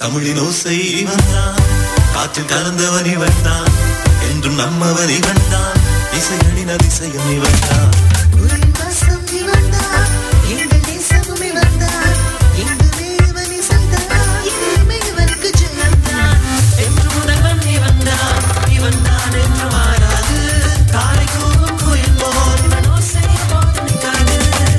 தமிழின் ஓசை இவன் தான் காற்றில் கலந்தவன் இவன் தான் என்றும் நம்மவன் இவன் தான் இசையடின் அதிசயம் இவன் தான் உன்வாசம் இவன்தான், எங்கள் நேசமும் இவன்தான், எங்குமே இவன் இசைதான், எங்குமே இவனுக்கு ஜெயம்தான். என்று உணர்வன் இவன்தான், இவன்தான் என்று மாறாது. காலை கூவும் குயில் போல் இவன் ஓசை எப்போதும் நிற்காது.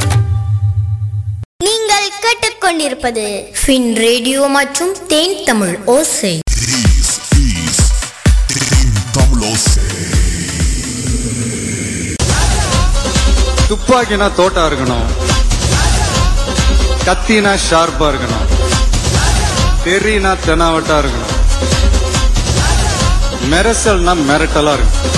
நீங்கள் கேட்டுக்கொண்டிருப்பது ஃபின் ரேடியோ மற்றும் தேன் தமிழ் ஓசை This is Tamlose. துப்பாக்கினா தோட்டா இருக்கணும் கத்தினா ஷார்ப்பா இருக்கணும் தெரினா தெனாவட்டா இருக்கணும் மெரசல்னா மிரட்டலா இருக்கும்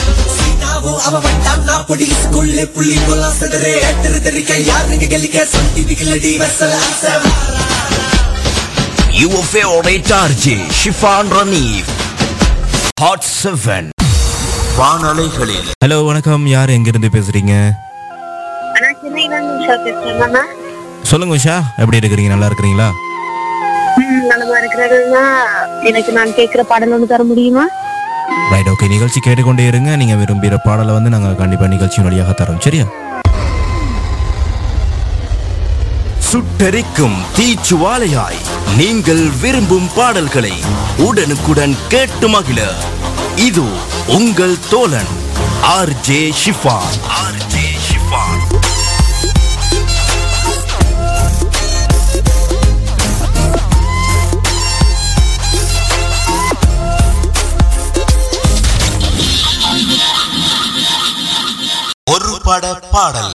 Your favorite RJ, Shifan Ranif. Hot 7. வானலைகளில் ஹலோ வணக்கம் யார் எங்கிருந்து பேசுறீங்க நான் சென்னையில இருந்து உஷா பேசுறேன் மாமா சொல்லுங்க உஷா எப்படி இருக்கிறீங்க நல்லா இருக்கிறீங்களா ம், நலமா இருக்கிறதுனா எனக்கு நான் கேட்கிற பாடல் ஒன்று தர முடியுமா ரைட் ஓகே நிகழ்ச்சி கேட்டுக்கொண்டே இருங்க நீங்க விரும்புகிற பாடலை வந்து நாங்க கண்டிப்பா நிகழ்ச்சியின் வழியாக தரோம் சரியா சுட்டெரிக்கும் தீச்சுவாலையாய் நீங்கள் விரும்பும் பாடல்களை உடனுக்குடன் கேட்டு மகிழ இது உங்கள் தோழன் R J Shifan R J Shifan ஒரு பட பாடல்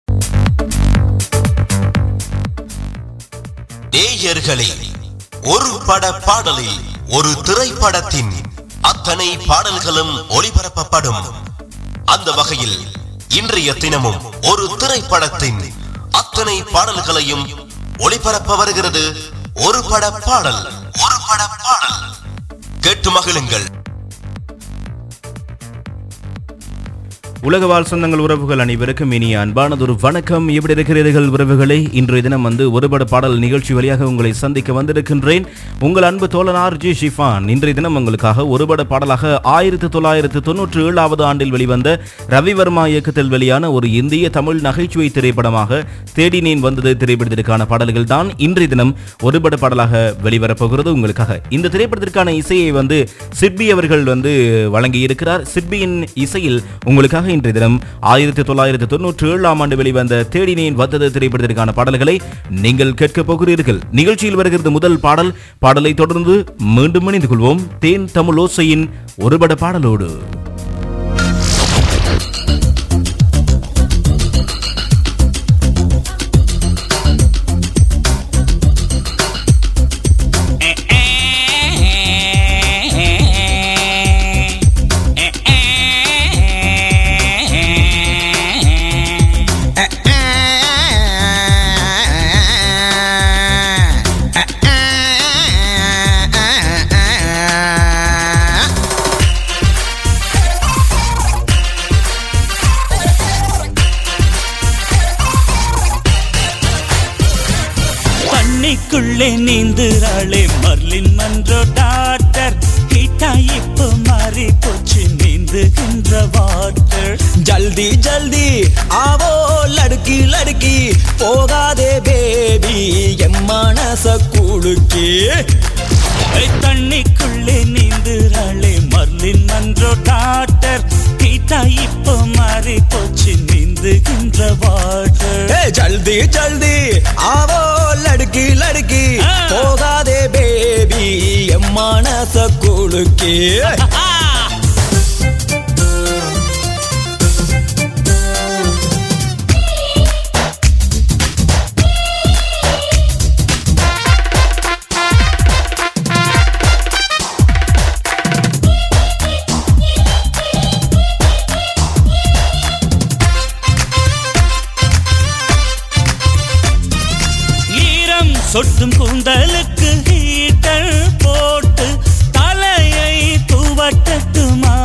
நேயர்களே ஒரு பட பாடலில் ஒரு திரைப்படத்தின் அத்தனை பாடல்களும் ஒளிபரப்பப்படும் அந்த வகையில் இன்றைய தினமும் ஒரு திரைப்படத்தின் அத்தனை பாடல்களையும் ஒளிபரப்ப வருகிறது ஒரு பட பாடல் ஒரு பட பாடல் கேட்டு மகிழுங்கள் உலக வாழ் சொந்தங்கள் உறவுகள் அனைவருக்கும் இனிய அன்பானதொரு வணக்கம் எப்படி இருக்கிறீர்கள் உறவுகளே இன்றைய தினம் வந்து ஒருபட பாடல் நிகழ்ச்சி வழியாக உங்களை சந்திக்க வந்திருக்கின்றேன் உங்கள் அன்பு தோழன் ஆர் ஜி ஷிஃபான் இன்றைய தினம் உங்களுக்காக ஒருபட பாடலாக ஆயிரத்தி தொள்ளாயிரத்து தொன்னூற்றி ஏழாவது ஆண்டில் வெளிவந்த ரவிவர்மா இயக்கத்தில் வெளியான ஒரு இந்திய தமிழ் நகைச்சுவை திரைப்படமாக தேடினேன் வந்தது திரைப்படத்திற்கான பாடல்கள் தான் இன்றைய தினம் ஒருபட பாடலாக வெளிவரப்போகிறது உங்களுக்காக இந்த திரைப்படத்திற்கான இசையை வந்து சிட்பி அவர்கள் வந்து வழங்கியிருக்கிறார் சிட்பியின் இசையில் உங்களுக்காக இன்றைய தினம் ஆயிரத்தி தொள்ளாயிரத்தி தொண்ணூற்றி ஏழாம் ஆண்டு வெளிவந்த தேடினேன் வந்தது திரைப்படத்திற்கான பாடல்களை நீங்கள் கேட்கப் போகிறீர்கள் நிகழ்ச்சியில் வருகிறது முதல் பாடல் பாடலை தொடர்ந்து மீண்டும் இணைந்து கொள்வோம் தேன் தமிழ் ஓசையின் ஒருபட பாடலோடு தண்ணிக்குள்ளே நீந்துறாளே மர்லின் மன்றோ டாக்டர் ஹீட்டா இப்போ மாறி போச்சு நீந்துகின்ற வாட்டர் ஜல்தி ஜல்தி ஆவோ லடுக்கி லடுக்கி போகாதே பேபி என் மனச குலுக்கி தண்ணிக்குள்ளே நீந்துறாளே மர்லின் மன்றோ டாக்டர் ஹீட்டா இப்போ மாறி போச்சு நீந்துகின்ற வாட்டர் ஏ ஜல்தி ஜல்தி ஆவோ லடுக்கி லடுக்கி ஆ. போகாதே பேபி என் மனச குலுக்கி ஈரம் சொட்டும் கூந்தலுக்கு ஹீட்டர் போட்டு தலையை துவட்டட்டுமா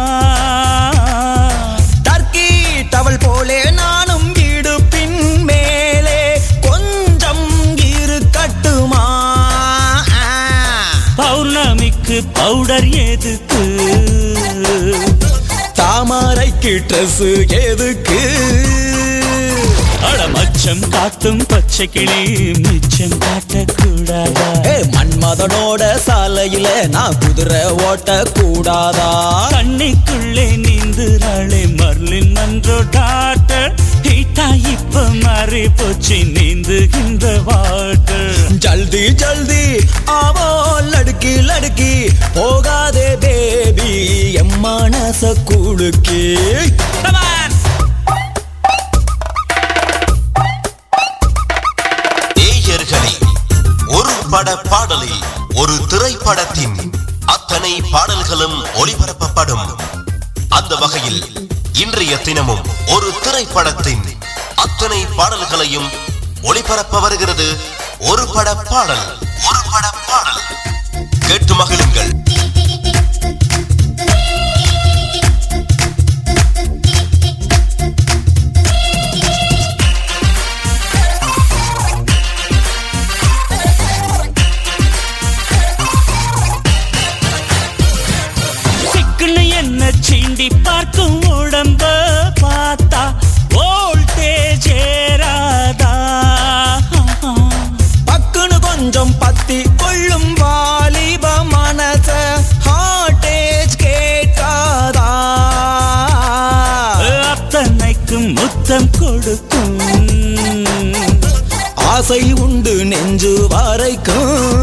டர்க்கி டவல் போலே நானும் இடுப்பின் மேலே கொஞ்சம் இருக்கட்டுமா பௌர்ணமி உனக்கு பவுடர் எதுக்கு தாமரைக்கு ட்ரெஸ் எதுக்கு அட மச்சம் காட்டும் பச்சை கிளி மிச்சம் காட்டக்கூடாதா ஏ மன்மதனோட சாலையில நான் குதிரை ஓட்ட கூடாதா கண்ணிக்குள்ளே நீந்துறாளே மர்லின் மன்றோ டாட்டர் ஹீட்டா இப்ப மாறி போச்சு நீந்துகின்ற வாட்டர் ஜல்தி ஜல்தி ஆவோ லடுக்கி லடுக்கி போகாதே பேபி என் மனச குழுக்கி நேயர்களே ஒரு பட பாடலில் ஒரு திரைப்படத்தின் அத்தனை பாடல்களும் ஒளிபரப்பப்படும் அந்த வகையில் இன்றைய தினமும் ஒரு திரைப்படத்தின் அத்தனை பாடல்களையும் ஒளிபரப்ப வருகிறது ஒரு பட பாடல் ஒரு பட பாடல் கேட்டு மகிழுங்கள் சிக்குன்னு என்ன சீண்டி பார்க்கும் உடம்ப பார்த்தா வோல்டேஜ் ஏறாதா பக்குன்னு கொஞ்சம் பத்தி கொள்ளும் வாலிப மனச ஹார்டேஜ் கேட்காதா அத்தனைக்கும் முத்தம் கொடுக்கும் ஆசை உண்டு நெஞ்சு வரைக்கும்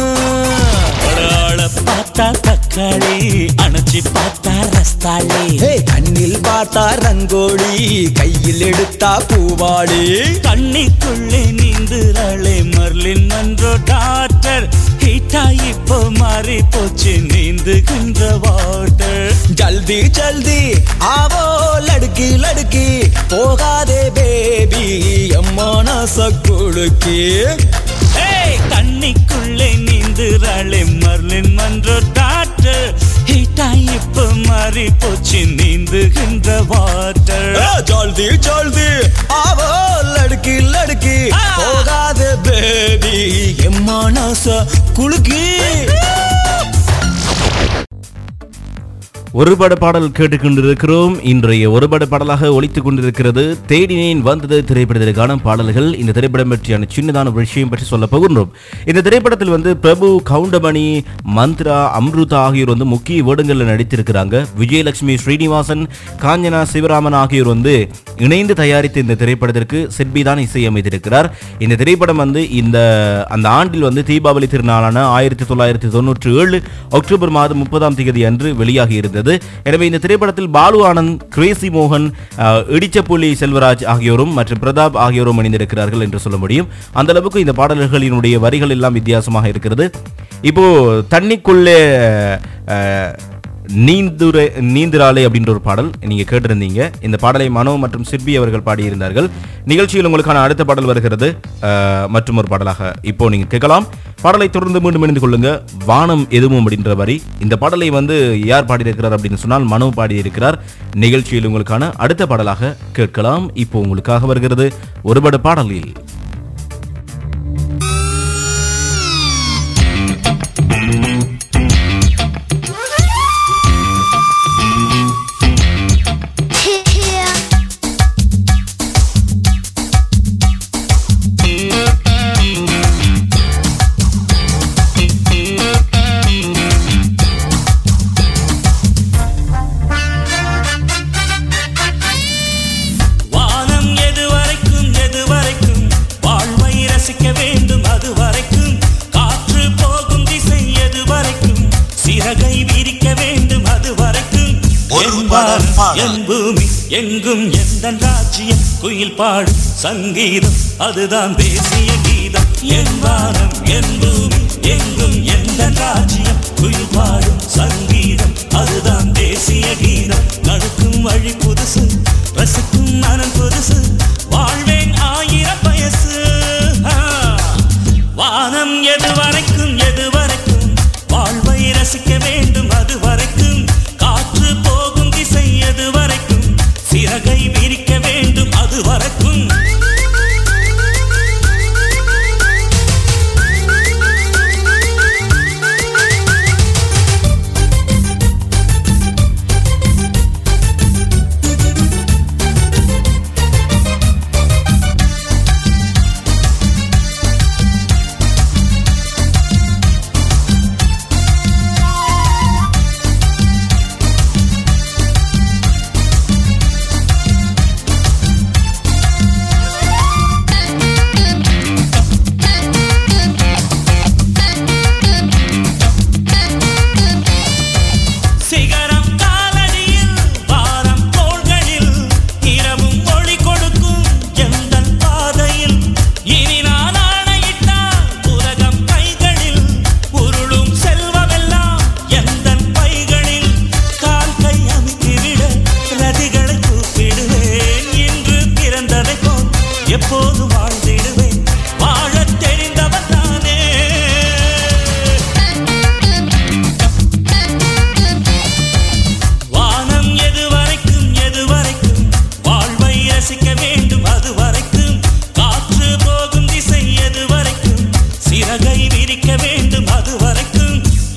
ஆள பார்த்தா தக்காளி அணைச்சி பார்த்தா ரஸ்தாளி ஏ, கண்ணில் பார்த்தா ரங்கோலி கையில் எடுத்தா பூவாளி கண்ணிக்குள்ளே நீந்துறாளே மர்லின் மன்றோ டாக்டர் ஹீட்டா இப்போ மாறி போச்சு நீந்துகின்ற வாட்டர் ஜல்தி ஜல்தி ஆவோ லடுக்கி லடுக்கி போகாதே பேபி என் மனச குழுக்கி ஏய் தண்ணிக்குள்ளே நீந்துறாளே மர்லின் மன்றோ டாக்டர் ஹீட்டா இப்போ மாறி போச்சு நீந்துகின்ற வாட்டர் ஏ, ஜல்தி ஜல்தி ஆவோ லடுக்கி லடுக்கி போகாதே பேபி என் மனச குலுக்கி ஒரு பட பாடல் கேட்டுக்கொண்டிருக்கிறோம் இன்றைய ஒரு பட பாடலாக ஒலித்துக் கொண்டிருக்கிறது தேடினேன் வந்தது திரைப்படத்திற்கான பாடல்கள் இந்த திரைப்படம் பற்றியான சின்னதான ஒரு விஷயம் பற்றி சொல்ல போகின்றோம் இந்த திரைப்படத்தில் வந்து பிரபு கவுண்டமணி மந்த்ரா அம்ருதா ஆகியோர் வந்து முக்கிய வேடங்களில் நடித்திருக்கிறாங்க விஜயலட்சுமி ஸ்ரீனிவாசன் காஞ்சனா சிவராமன் ஆகியோர் வந்து இணைந்து தயாரித்த இந்த திரைப்படத்திற்கு செட்பி தான் இசையமைத்திருக்கிறார் இந்த திரைப்படம் வந்து இந்த அந்த ஆண்டில் வந்து தீபாவளி திருநாளான ஆயிரத்தி தொள்ளாயிரத்தி தொண்ணூற்றி ஏழு அக்டோபர் மாதம் முப்பதாம் தேதி அன்று வெளியாகி இருந்தது எனவே இந்த திரைப்படத்தில் பாலு ஆனந்த் கிரேசி மோகன் அஹ், இடிச்சப்புலி செல்வராஜ் ஆகியோரும் மற்றும் பிரதாப் ஆகியோரும் இணைந்திருக்கிறார்கள் என்று சொல்ல முடியும் அந்த அளவுக்கு இந்த பாடல்களினுடைய வரிகள் எல்லாம் வித்தியாசமாக இருக்கிறது இப்போ தண்ணிக்குள்ளே அஹ், நீந்துரை நீந்திராலே அப்படின்ற ஒரு பாடல் நீங்க கேட்டிருந்தீங்க இந்த பாடலை மனோ மற்றும் சிற்பி அவர்கள் பாடியிருந்தார்கள் நிகழ்ச்சியில் உங்களுக்கான அடுத்த பாடல் வருகிறது அஹ், மற்றும் ஒரு பாடலாக இப்போ நீங்க கேட்கலாம் பாடலை தொடர்ந்து மீண்டும் இணைந்து கொள்ளுங்க வானம் எதுவும் அப்படின்ற வரி இந்த பாடலை வந்து யார் பாடியிருக்கிறார் அப்படின்னு சொன்னால் மனோ பாடியிருக்கிறார் நிகழ்ச்சியில் உங்களுக்கான அடுத்த பாடலாக கேட்கலாம் இப்போ உங்களுக்காக வருகிறது ஒருபட பாடலில் வானம் எது வரைக்கும் எது வரைக்கும் வாழ்வை ரசிக்க வேண்டும் அது வரைக்கும் காற்று போகும் திசை எது வரைக்கும் சிறகை விரிக்க வேண்டும் அது வரைக்கும் ஒரு என் பாடல் வானம், பாடல். என் பூமி எங்கும் எந்த ராஜ்யம் குயில் பாடும் சங்கீதம் அதுதான் தேசிய கீதம் என் வானம் என் பூமி எங்கும் எந்த ராஜ்யம் குயில் பாடும் சங்கீதம் அதுதான் தேசிய கீதம் நடக்கும் வழி புதுசு ரசிக்கும் மனம் புதுசு வாழ்வேன் ஆயிரம் வயசு ஆ. வானம் எது வரைக்கும் எது வரைக்கும் வாழ்வை ரசிக்க வேண்டும் அது வரைக்கும் காற்று போகும் திசை எது வரைக்கும் சிறகை விரிக்க வேண்டும் அது வரைக்கும்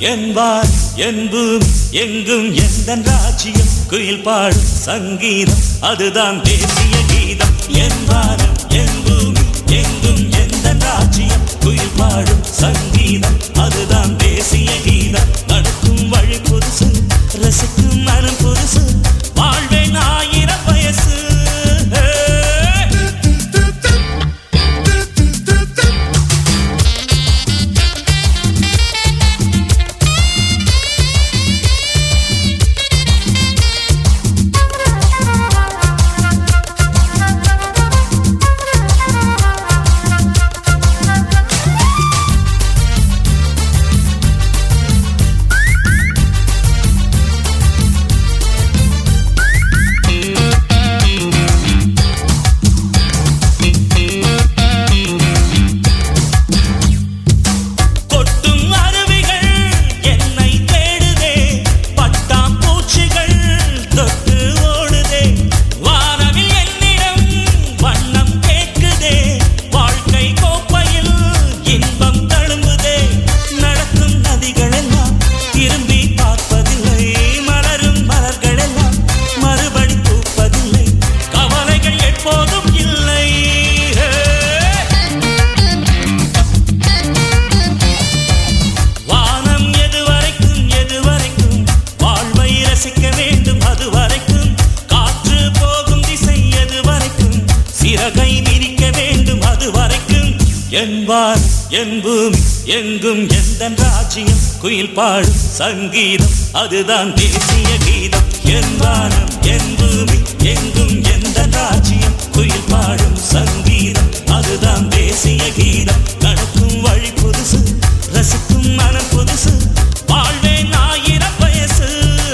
என்பார் என்பும் எங்கும் எந்த ராஜ்யம் குயில் பாடும் சங்கீதம் அதுதான் தேசிய கீதம் என்பாரம் என்பும் எங்கும் எந்த ராஜ்யம் குயில் பாடும் சங்கீதம் அதுதான் தேசிய கீதம் நடக்கும் வழி புதுசு ரசிக்கும் மனம் புதுசு வாழ்வேன் ஆயிரம் வயசு கொட்டும் அருவிகள் என்னை தேடுதே பட்டாம் பூச்சிகள் தொட்டு ஓடுதே வானவில் என்னிடம் வண்ணம் கேட்குதே வாழ்க்கை கோப்பையில் இன்பம் தழும்புதே நடக்கும் நதிகள் எல்லாம் திரும்பி பார்ப்பதில்லை மலரும் மலர்கள் எல்லாம் மறுபடி பூப்பதில்லை கவலைகள் எப்போதும் இல்லை வானம் எதுவரைக்கும் எதுவரைக்கும் வாழ்வை ரசிக்க வேண்டும் அதுவரைக்கும் காற்று போகும் திசை எதுவரைக்கும் சிறகை விரிக்க வேண்டும் அதுவரைக்கும் என்பார் என்பும் எங்கும் எந்த ராஜ்யம் குயில் பாடும் சங்கீதம் அதுதான் தேசிய கீதம் என்பாரம் என்பும் எங்கும் எந்த ராஜ்யம் குயில் பாடும் சங்கீதம் அதுதான் தேசிய கீதம் நடக்கும் வழி புதுசு ரசிக்கும் மனம் புதுசு வாழ்வேன் ஆயிரம் வயசு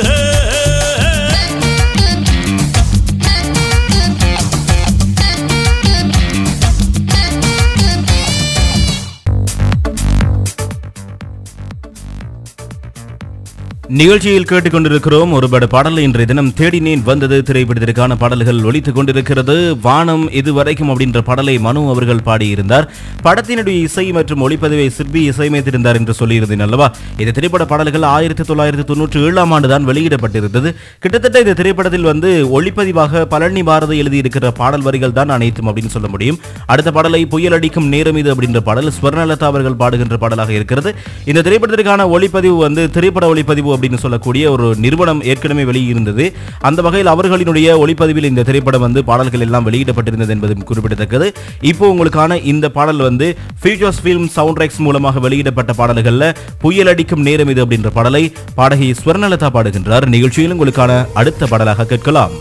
நிகழ்ச்சியில் கேட்டுக்கொண்டிருக்கிறோம் ஒருபட பாடல் இன்றைய தினம் தேடினேன் வந்தது திரைப்படத்திற்கான பாடல்கள் ஒலித்துக் கொண்டிருக்கிறது வானம் இதுவரைக்கும் அப்படின்ற பாடலை மனு அவர்கள் பாடியிருந்தார் படத்தினுடைய இசை மற்றும் ஒளிப்பதிவை சிற்பி இசையமைத்திருந்தார் என்று சொல்லியிருந்தேன் அல்லவா இந்த திரைப்பட பாடல்கள் ஆயிரத்தி தொள்ளாயிரத்தி தொண்ணூற்றி ஏழாம் ஆண்டு தான் வெளியிடப்பட்டிருந்தது கிட்டத்தட்ட இந்த திரைப்படத்தில் வந்து ஒளிப்பதிவாக பழனி பாரதி எழுதியிருக்கிற பாடல் வரிகள் தான் அனைத்தும் அப்படின்னு சொல்ல முடியும் அடுத்த பாடலை புயல் அடிக்கும் நேரம் இது அப்படின்ற பாடல் ஸ்வர்ணலதா அவர்கள் பாடுகின்ற பாடலாக இருக்கிறது இந்த திரைப்படத்திற்கான ஒளிப்பதிவு வந்து திரைப்பட ஒளிப்பதிவு அப்படின்னு சொல்லக்கூடிய ஒரு நிறுவனம் ஏற்கனவே வெளியிருந்தது அந்த வகையில் அவர்களினுடைய ஒளிப்பதிவில் இந்த திரைப்படம் வந்து பாடல்கள் எல்லாம் வெளியிடப்பட்டிருந்தது என்பதும் குறிப்பிடத்தக்கது இப்போ உங்களுக்கான இந்த பாடல் வந்து ஃபியூச்சர்ஸ் ஃபிலிம் சவுண்ட் ரைக்ஸ் மூலமாக வெளியிடப்பட்ட பாடல்கள்ல புயல் அடிக்கும் நேரம் இது அப்படின்ற பாடலை பாடகி ஸ்வர்ணலதா பாடுகின்றார் நிகழ்ச்சியில் உங்களுக்கான அடுத்த பாடலாக கேட்கலாம்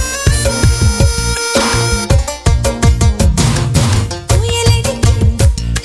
புயலடிக்கும்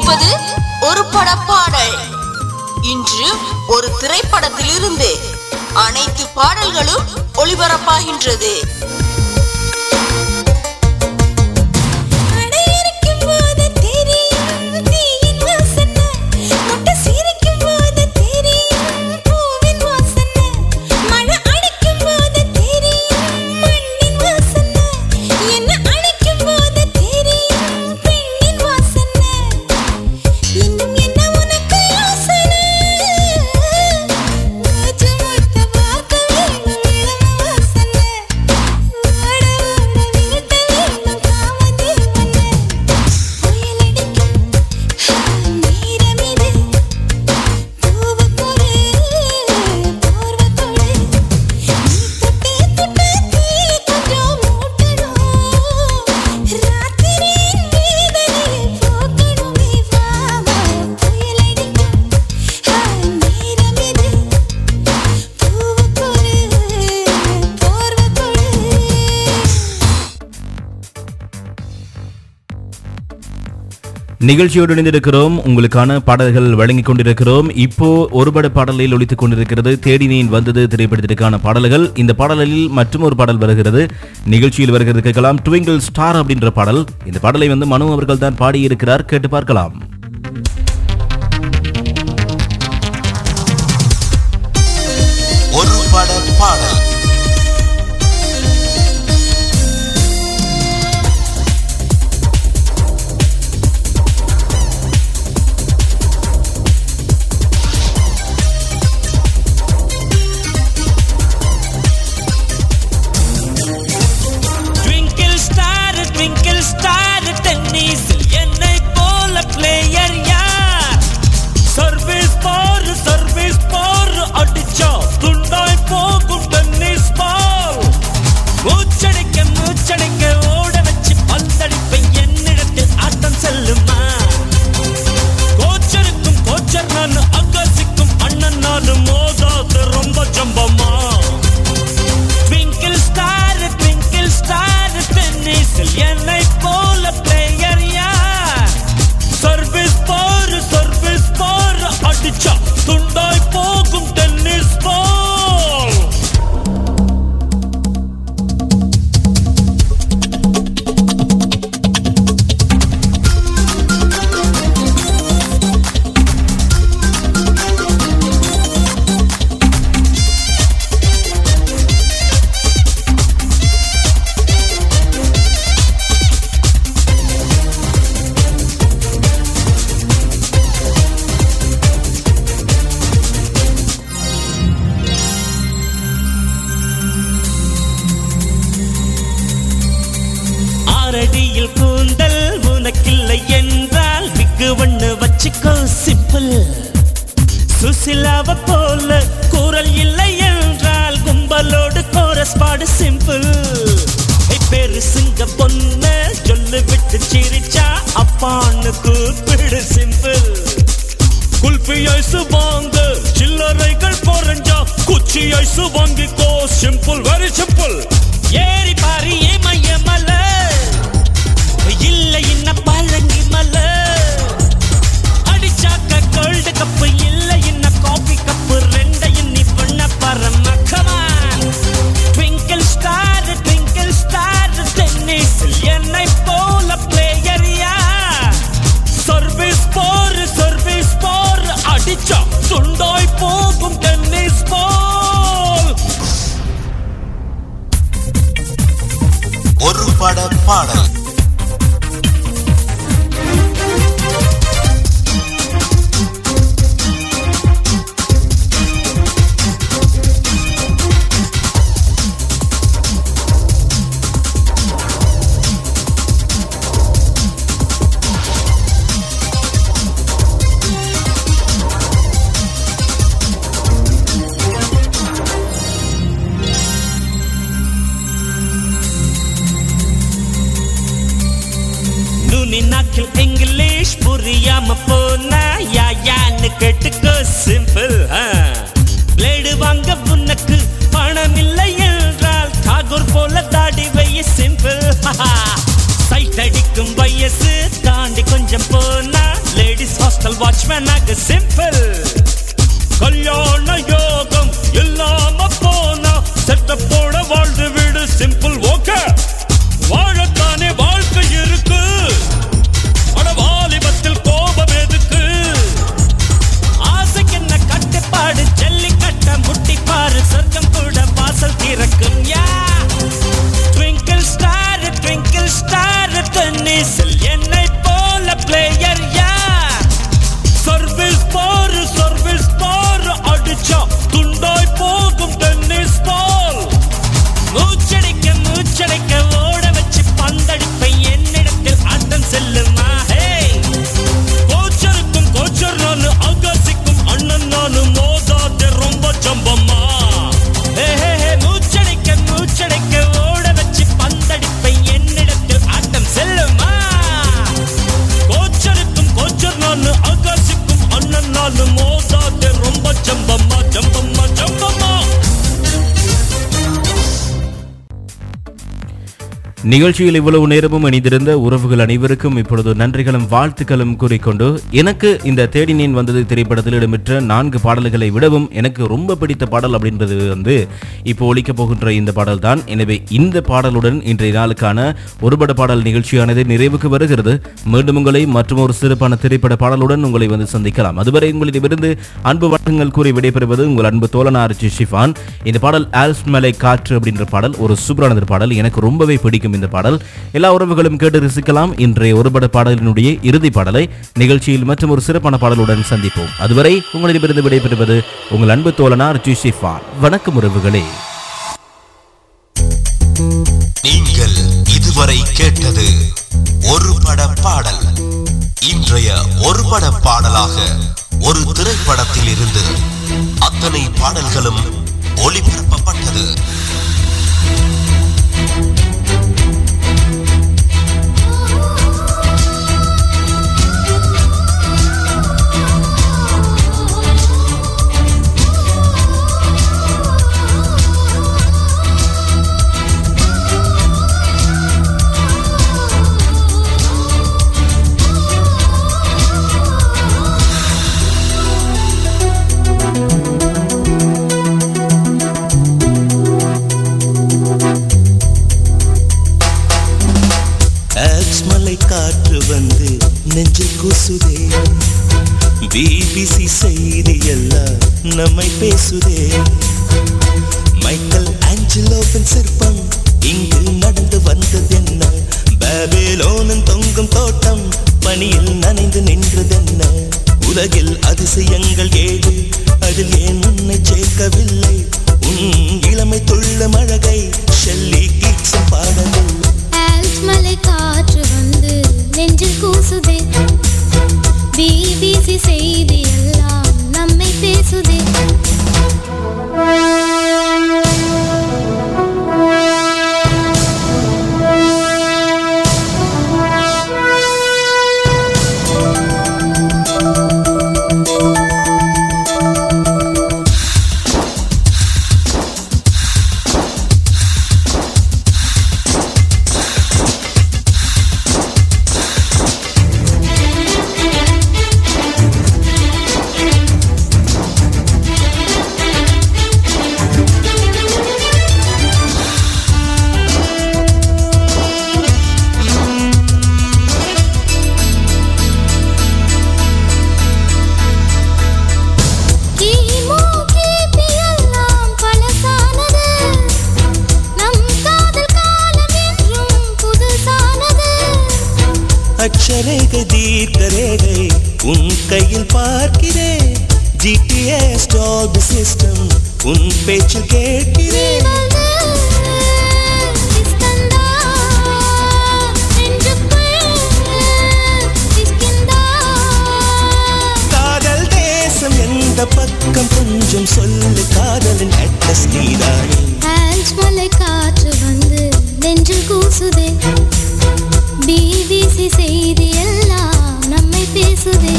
கொண்டிருப்பது ஒரு பட பாடல் இன்று ஒரு திரைப்படத்திலிருந்து அனைத்து பாடல்களும் ஒளிபரப்பாகின்றது நிகழ்ச்சியோடு இணைந்திருக்கிறோம் உங்களுக்கான பாடல்கள் வழங்கிக் கொண்டிருக்கிறோம் இப்போ ஒருபட பாடலில் ஒலித்துக் கொண்டிருக்கிறது தேடினேன் வந்தது திரைப்படத்திற்கான பாடல்கள் இந்த பாடலில் மற்றும் ஒரு பாடல் வருகிறது நிகழ்ச்சியில் வருகிறது கேட்கலாம் ட்விங்கிள் ஸ்டார் அப்படின்ற பாடல் இந்த பாடலை வந்து மனு அவர்கள் தான் பாடியிருக்கிறார் கேட்டு பார்க்கலாம் ஒரு பட பாடல் ட்விங்கிள் ஸ்டார் ட்விங்கிள் ஸ்டார் டென்னிஸில் என்னை போல பிளேயர் யார் சர்வீஸ் பார் சர்வீஸ் பார் அடிச்சா துண்டாய் போகும் டென்னிஸ் பால் மூச்சடிக்க மூச்சடிக்க ஓட வச்சு பந்தடிப்பை என்னிடத்தில் ஆட்டம் செல்லுமா கோச்சருக்கும் கோச்சர் நான் அகசிக்கும் அண்ணன் நான் மோதாது ரொம்ப ஜம்பமா ட்விங்கிள் ஸ்டார் ட்விங்கிள் ஸ்டார் டென்னிஸில் என்னை போல பிளேயர் யார் சர்வீஸ் பார் சர்வீஸ் பார் அடிச்சா துண்டாய் போகும் டென்னிஸ் பால் ஆரடியில் கூந்தல் உனக்கில்லை என்றால் விக்கு ஒண்ணு வச்சுக்கோ சிம்பிள் சுசிலாவ போல குரல் இல்லை என்றால் கும்பலோடு கோரஸ் பாடு சிம்பிள் பேரு சிங்க பொண்ணு சொல்லு விட்டு சிரிச்சா அப்பான்னு கூப்பிடு சிம்பிள் குல்பி ஐசு வாங்க சில்லறைகள் பொறஞ்சா குச்சி ஐசு வாங்கிக்கோ சிம்பிள் வெரி சிம்பிள் ஏறி பாரி ஏமைய மலை இல்ல இன்ன பழங்கி மலை அடிச்சாக்க கோல்டு கப்பு இல்ல இன்ன காபி கப்பு ரெண்டையும் நீ பண்ண பரம come on twinkle star twinkle star tennis என்னை போல பிளேயர் யார் சர்வீஸ் போர் சர்வீஸ் போர் அடிச்சா துண்டாய் போகும் டென்னிஸ் போல் ஒரு பட பாடல் நிகழ்ச்சியில் இவ்வளவு நேரமும் இணைந்திருந்த உறவுகள் அனைவருக்கும் இப்பொழுது நன்றிகளும் வாழ்த்துக்களும் கூறிக்கொண்டு எனக்கு இந்த தேடினேன் வந்தது திரைப்படத்தில் இடம்பெற்ற நான்கு பாடல்களை விடவும் எனக்கு ரொம்ப பிடித்த பாடல் அப்படின்றது வந்து இப்போ ஒலிக்க போகின்ற இந்த பாடல் தான் எனவே இந்த பாடலுடன் இன்றைய நாளுக்கான ஒருபட பாடல் நிகழ்ச்சியானது நிறைவுக்கு வருகிறது மீண்டும் உங்களை மற்றும் ஒரு சிறப்பான திரைப்பட பாடலுடன் உங்களை வந்து சந்திக்கலாம் அதுவரை உங்களிடமிருந்து அன்பு வணக்கங்கள் கூறி விடைபெறுவது உங்கள் அன்பு தோழனார் ஷிஃபான் இந்த பாடல் ஆல்ஸ் மலை காற்று அப்படின்ற பாடல் ஒரு சூப்பரானது பாடல் எனக்கு ரொம்பவே பிடிக்கும் இந்த பாடல் எல்லா உறவுகளும் கேட்டு ரசிக்கலாம் இன்றைய ஒருபட பாடலினுடைய இறுதி பாடலை நிகழ்ச்சியில் மற்றும் ஒரு சிறப்பான பாடலுடன் சந்திப்போம் அதுவரை உங்களிடமிருந்து விடைபெறுவது உங்கள் அன்பு தோழனார் ஷிஃபான் வணக்கம் உறவுகளே நீங்கள் இதுவரை கேட்டது ஒரு பட பாடல் இன்றைய ஒரு பட பாடலாக ஒரு திரைப்படத்தில் இருந்து அத்தனை பாடல்களும் ஒளிபரப்பப்பட்டது ஆக்ஸ் மலை காற்று வந்து நெஞ்சில் கூசுதே பிபிசி செய்தி எல்லாம் நம்மை பேசுதே மைக்கேல் ஆஞ்சலோவின் சிற்பம் இங்கு நடந்து வந்தது என்ன பாபிலோனின் தொங்கும் தோட்டம் பனியில் நனைந்து நின்றதென்ன உலகில் அதிசயங்கள் ஏழு அதில் ஏன் உன்னை சேர்க்கவில்லை உன் இளமை துள்ள அழகை ஷெல்லி கீட்ஸும் பாடவில்லை ஆல்ஸ் மலை காற்று வந்து நெஞ்சில் கூசுதே பிபிசி செய்தி எல்லாம் நம்மை பேசுதே கிமு கிபி எல்லாம் பழசானது நம் காதல் காலம் என்றும் புதுசானது அச்சரேகை தீர்க்க ரேகை உன் கையில் பார்க்கிறேன் ஜிடிஎஸ் டாக் சிஸ்டம் உன் பேச்சு கேட்கிறேன் காதல் தேசம் எந்த பக்கம் கொஞ்சம் சொல்லு காதலின் அட்ரஸ் நீதானே ஆல்ஸ் மலை காற்று வந்து நெஞ்சில் கூசுதே பிபிசி செய்தி எல்லாம் நம்மை பேசுதே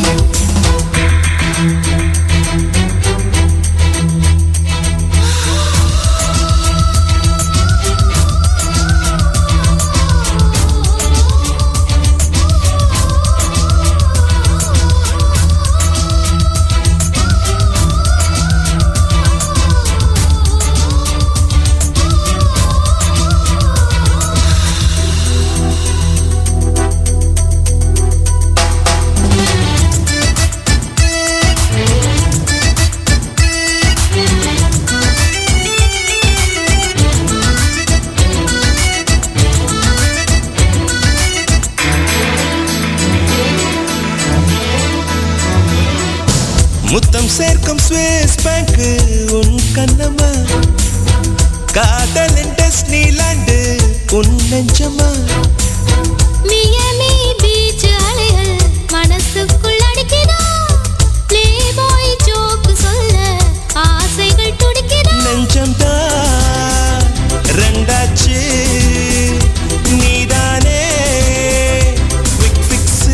முத்தம் சேர்க்கும் ஸ்விஸ் பேங்க் உன் கண்ணமா காதலின் டெஸ்னிலாண்டு உன் நெஞ்சமா மியமி பீச் அலைகள் மனசுக்குள் அடிக்குதா ப்ளே பாய் ஜோக்கு சொல்ல ஆசைகள் துடிக்குதா நெஞ்சம் தான் ரெண்டாச்சு நீதானே குவிக் பிக்ஸு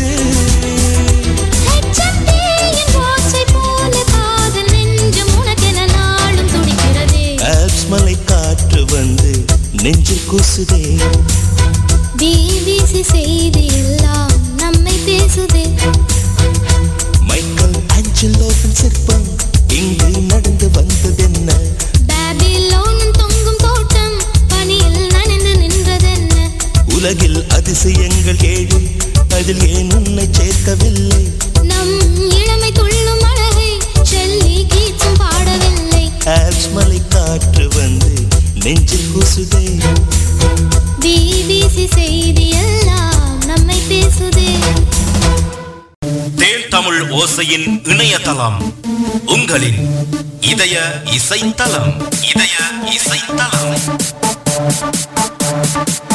HMT யின் ஓசை போல காதல் நெஞ்சம் உனக்கென நாளும் துடிக்கிறதே ஆல்ப்ஸ் மலை காற்று வந்து நெஞ்சில் கூசுதே பிபிசி செய்தி எல்லாம் நம்மை பேசுதே மைக்கேல் ஆஞ்சலோவின் சிற்பம் இங்கு நடந்து வந்ததென்ன பாபிலோனின் தொங்கும் தோட்டம் பனியில் நனைந்து நின்றதென்ன உலகில் அதிசயங்கள் ஏழு அதில் ஏன் உன்னை சேர்க்கவில்லை நம் இளமை துள்ளும் அழகை ஷெல்லி கீச்சும் பாடவில்லை ஆல்ப்ஸ் மலை காற்று வந்து நெஞ்சில் கூசுதே பிபிசி செய்தி எல்லாம் நம்மை பேசுதே தேன் தமிழ் ஓசையின் இணையதளம் உங்களின் இதய இசைத்தலம் இதய இசைத்தலம்